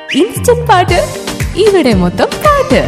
Instant പാട്ട് ഇവിടെ മൊത്തം പാട്ട്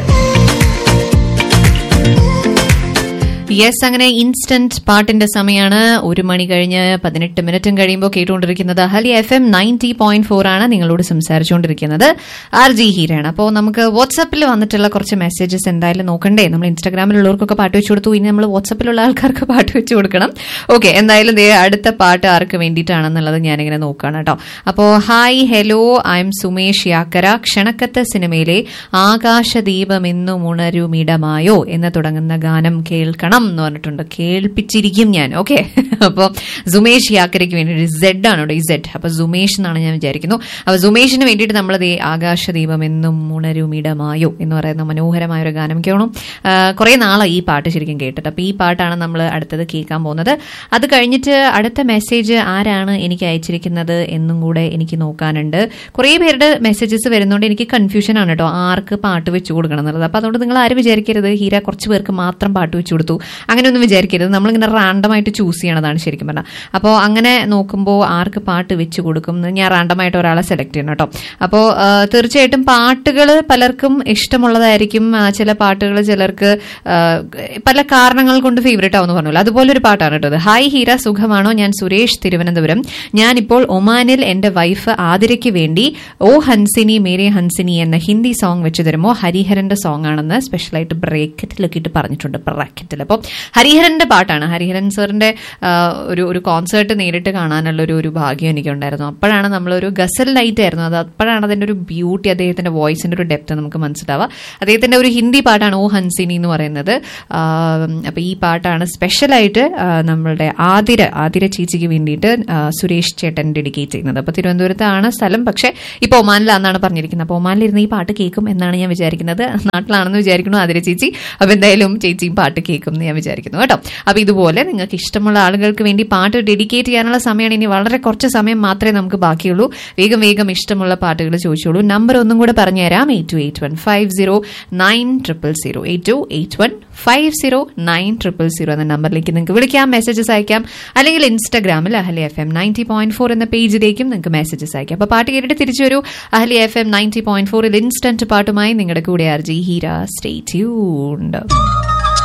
യെസ് അങ്ങനെ ഇൻസ്റ്റന്റ് പാട്ടിന്റെ സമയമാണ് ഒരു മണി കഴിഞ്ഞ് പതിനെട്ട് മിനിറ്റും കഴിയുമ്പോൾ കേട്ടുകൊണ്ടിരിക്കുന്നത് Ahali F M ninety point four ആണ് നിങ്ങളോട് സംസാരിച്ചുകൊണ്ടിരിക്കുന്നത് ആർ ജി ഹീരാണ് അപ്പോൾ നമുക്ക് വാട്സാപ്പിൽ വന്നിട്ടുള്ള കുറച്ച് മെസ്സേജസ് എന്തായാലും നോക്കണ്ടേ നമ്മൾ ഇൻസ്റ്റാഗ്രാമിലുള്ളവർക്കൊക്കെ പാട്ട് വെച്ച് കൊടുത്തു ഇനി നമ്മൾ വാട്സാപ്പിലുള്ള ആൾക്കാർക്ക് പാട്ട് വെച്ച് കൊടുക്കണം ഓക്കെ എന്തായാലും ദേ അടുത്ത പാട്ട് ആർക്ക് വേണ്ടിയിട്ടാണെന്നുള്ളത് ഞാനിങ്ങനെ നോക്കുകയാണ് കേട്ടോ അപ്പോൾ hi hello I'm Sumesh Yakkara Kshanakkathu സിനിമയിലെ ആകാശദീപമെന്നും ഉണരുമിടമായോ എന്ന് തുടങ്ങുന്ന ഗാനം കേൾക്കണം എന്ന് പറഞ്ഞിട്ടുണ്ട് കേൾപ്പിച്ചിരിക്കും ഞാൻ ഓക്കെ അപ്പോൾ സുമേഷ് യാക്കരയ്ക്ക് വേണ്ടിയിട്ട് സെഡ് ആണ് കേട്ടോ ഈ സെഡ് അപ്പോൾ സുമേഷ് എന്നാണ് ഞാൻ വിചാരിക്കുന്നു അപ്പോൾ സുമേഷിന് വേണ്ടിയിട്ട് നമ്മളത് ആകാശദീപം എന്നും ഉണരുമിടമായോ എന്ന് പറയുന്ന മനോഹരമായ ഒരു ഗാനം കേൾക്കണം കുറേ നാളായി ഈ പാട്ട് ശരിക്കും കേട്ടിട്ട് അപ്പോൾ ഈ പാട്ടാണ് നമ്മൾ അടുത്തത് കേൾക്കാൻ പോകുന്നത് അത് കഴിഞ്ഞിട്ട് അടുത്ത മെസ്സേജ് ആരാണ് എനിക്ക് അയച്ചിരിക്കുന്നത് എന്നും കൂടെ എനിക്ക് നോക്കാനുണ്ട് കുറേ പേരുടെ മെസ്സേജസ് വരുന്നതുകൊണ്ട് എനിക്ക് കൺഫ്യൂഷൻ ആണ് കേട്ടോ ആർക്ക് പാട്ട് വെച്ച് കൊടുക്കണം എന്നുള്ളത് അപ്പോൾ അതുകൊണ്ട് നിങ്ങൾ ആരും വിചാരിക്കരുത് ഹീര കുറച്ച് പേർക്ക് മാത്രം പാട്ട് വെച്ച് കൊടുത്തു അങ്ങനെയൊന്നും വിചാരിക്കരുത് നമ്മളിങ്ങനെ റാൻഡമായിട്ട് ചൂസ് ചെയ്യണതാണ് ശരിക്കും പറഞ്ഞാൽ അപ്പോൾ അങ്ങനെ നോക്കുമ്പോൾ ആർക്ക് പാട്ട് വെച്ച് കൊടുക്കും എന്ന് ഞാൻ റാൻഡമായിട്ട് ഒരാളെ സെലക്ട് ചെയ്യണം കേട്ടോ അപ്പോൾ ആ, തീർച്ചയായിട്ടും പാട്ടുകൾ പലർക്കും ഇഷ്ടമുള്ളതായിരിക്കും ആ, ചില പാട്ടുകൾ ചിലർക്ക് ആ, പല കാരണങ്ങൾ കൊണ്ട് ഫേവറേറ്റ് ആവുമെന്ന് പറഞ്ഞല്ലോ അതുപോലെ ഒരു പാട്ടാണ് കേട്ടോ ഇത്. ഹായ് ഹീര സുഖമാണോ ഞാൻ സുരേഷ് തിരുവനന്തപുരം ഞാനിപ്പോൾ ഒമാനിൽ എന്റെ വൈഫ് ആതിരയ്ക്ക് വേണ്ടി ഓ ഹൻസിനി മേരെ ഹൻസിനി എന്ന ഹിന്ദി സോങ് വെച്ച് തരുമോ ഹരിഹരന്റെ സോങ് ആണെന്ന് സ്പെഷ്യലായിട്ട് ബ്രേക്കറ്റിലൊക്കെ ഇട്ട് പറഞ്ഞിട്ടുണ്ട് ബ്രാക്കറ്റിൽ അപ്പോൾ ഹരിഹരന്റെ പാട്ടാണ് ഹരിഹരൻ സാറിന്റെ ആ, ഒരു ഒരു കോൺസേർട്ട് നേരിട്ട് കാണാനുള്ള ഒരു ഒരു ഭാഗ്യം എനിക്കുണ്ടായിരുന്നു അപ്പോഴാണ് നമ്മളൊരു ഗസൽ ലൈറ്റ് ആയിരുന്നു അത് അപ്പോഴാണ് അതിന്റെ ഒരു ബ്യൂട്ടി അദ്ദേഹത്തിന്റെ വോയിസിന്റെ ഒരു ഡെപ്ത് നമുക്ക് മനസ്സിലാവുക അദ്ദേഹത്തിന്റെ ഒരു ഹിന്ദി പാട്ടാണ് ഓ ഹൻസിനി എന്ന് പറയുന്നത് ആ, അപ്പൊ ഈ പാട്ടാണ് സ്പെഷ്യലായിട്ട് ആ, നമ്മളുടെ ആതിര ആതിര ചേച്ചിക്ക് വേണ്ടിയിട്ട് ആ, സുരേഷ് ചേട്ടൻ ഡെഡിക്കേറ്റ് ചെയ്യുന്നത് അപ്പൊ തിരുവനന്തപുരത്താണ് സ്ഥലം പക്ഷെ ഇപ്പൊ ഒമാനിലാണെന്നാണ് പറഞ്ഞിരിക്കുന്നത് അപ്പൊ ഒമാനിലിരുന്ന് ഈ പാട്ട് കേൾക്കും എന്നാണ് ഞാൻ വിചാരിക്കുന്നത് നാട്ടിലാണെന്ന് വിചാരിക്കുന്നു ആതിര ചേച്ചി അപ്പൊ എന്തായാലും ചേച്ചിയും പാട്ട് കേൾക്കും എന്ന് ഞാൻ വിചാരിക്കുന്നു കേട്ടോ അപ്പൊ ഇതുപോലെ നിങ്ങൾക്ക് ഇഷ്ടമുള്ള ആളുകൾക്ക് വേണ്ടി പാട്ട് ഡെഡിക്കേറ്റ് ചെയ്യാനുള്ള സമയമാണ് ഇനി വളരെ കുറച്ച് സമയം മാത്രമേ നമുക്ക് ബാക്കിയുള്ളൂ വേഗം വേഗം ഇഷ്ടമുള്ള പാട്ടുകൾ ചോദിച്ചോളൂ നമ്പർ ഒന്നും കൂടെ പറഞ്ഞുതരാം eight two eight one five zero nine triple zero eight two eight one five zero nine triple zero എന്ന നമ്പറിലേക്ക് നിങ്ങൾക്ക് വിളിക്കാം മെസ്സേജസ് അയക്കാം അല്ലെങ്കിൽ ഇൻസ്റ്റാഗ്രാമിൽ Ahali F M ninety point four എന്ന പേജിലേക്കും നിങ്ങൾക്ക് മെസ്സേജസ് അയക്കാം അപ്പോൾ പാട്ട് കേട്ടിട്ട് തിരിച്ചു വരൂ Ahali F M ninety point ഫോറിൽ ഇൻസ്റ്റന്റ് പാട്ടുമായി നിങ്ങളുടെ കൂടെ ആർജി ഹീര സ്റ്റേ ട്യൂൺഡ്